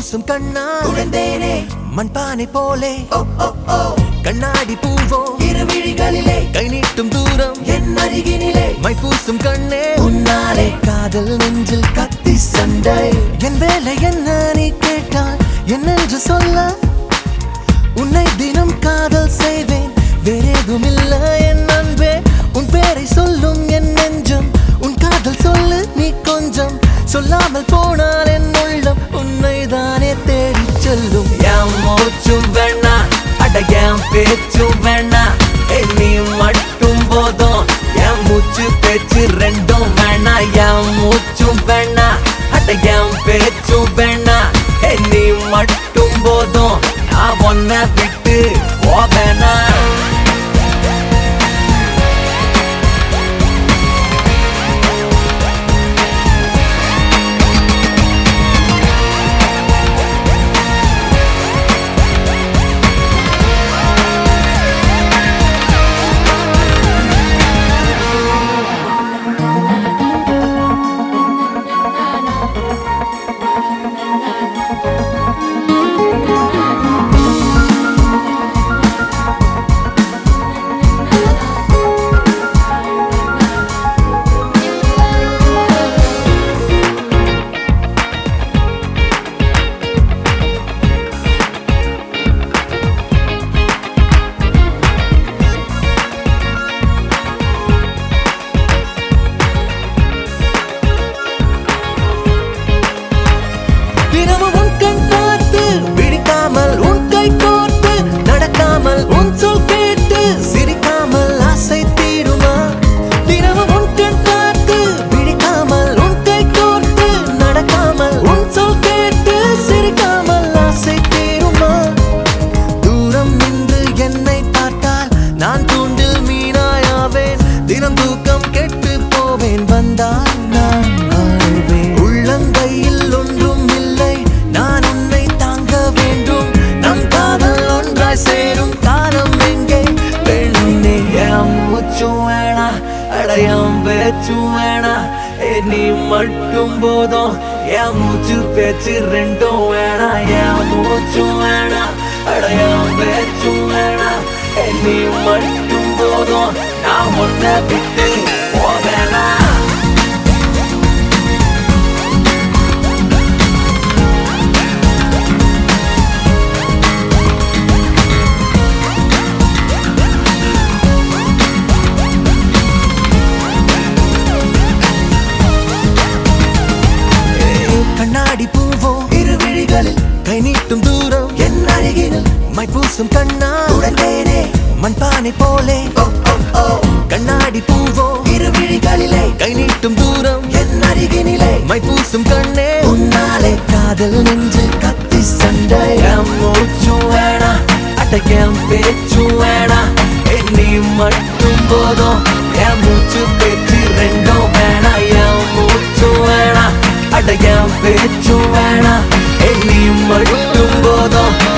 பூசும் கண்ணா உழந்தேனே மண்பானை போலே கண்ணாடி பூவோ இரு விழிகளிலே கை நீட்டும் தூரம் என் அருகினிலே மை பூசும் கண்ணே உன்னாலே காதல் நெஞ்சில் கத்தி சண்டை என் வேலை என்ன நீ கேட்டால் என்னென்று சொல்ல உன்னை தினம் காதல் செய்வேன் வேறேதும் இல்ல என் அன்பே உன் பேரை சொல்லும் என் நெஞ்சம் உன் காதல் சொல்லு நீ கொஞ்சம் சொல்லாமல் போனால் என் உள்ளம் உன்னை தானே தேடி செல்லும் என் மூச்சும் வேணா அட என் பேச்சும் வேணா ஏய், நீ மட்டும் போதும் என் மூச்சு பேச்சு ரெண்டும் வேணா என் மூச்சும் வேணா அட என் பேச்சும் வேணா ஏய், நீ மட்டும் போதும் நான் ஒன்ன விட்டு போவேனா தினமும் உன் கண் பார்த்து பிடிக்காமல் உன் கை கோர்த்து நடக்காமல் உன் சொல் கேட்டு சிரிக்காமல் ஆசை தீருமா தினமும் உன் கண் பார்த்து பிடிக்காமல் உன் கை கோர்த்து நடக்காமல் உன் சொல் கேட்டு சிரிக்காமல் ஆசை தீருமா தூரம் நின்று என்னை பார்த்தால் நான் தூண்டில் மீனாயாவேன் தினம் தூக்கம் கெட்டு போவேன் வந்தால் நான் வாழ்வேன் உள்ளங்கையில் ஒன்றும் இல்லை நான் உன்னை தாங்க வேண்டும் நம் காதல் ஒன்றாய் சேரும் காலம் எங்கே பெண்ணே என் மூச்சும் வேணா அடையாம் பேச்சும் வேணா ஏ, நீ மட்டும் போதும் என் மூச்சு பேச்சு ரெண்டும் வேணா என் மூச்சும் வேணா அடையாம் பேச்சும் வேணா ஏ, நீ மட்டும் போதும் நான் உன்னை விட்டு போவேனா கண்ணாடி பூவோ இரு விழிகளில் கை நீட்டும் தூரம் என் அருகினில் மை பூசும் கண்ணா உடனேனே மண்பானை போலே கண்ணாடி பூவோ இரு விழிகளிலே கை நீட்டும் தூரம் என் அருகினிலே மை பூசும் கண்ணே உன்னாலே காதல் நெஞ்சு கத்தி சண்டை என் மூச்சும் வேணா அட்டையம் பேச்சும் வேணா ஏய், நீ மட்டும் போதும் என் மூச்சு பேச்சு ரெண்டும் வேணா என் மூச்சும் வேணா அட என் பேச்சும் வேணா ஏய், நீ மட்டும் போதும்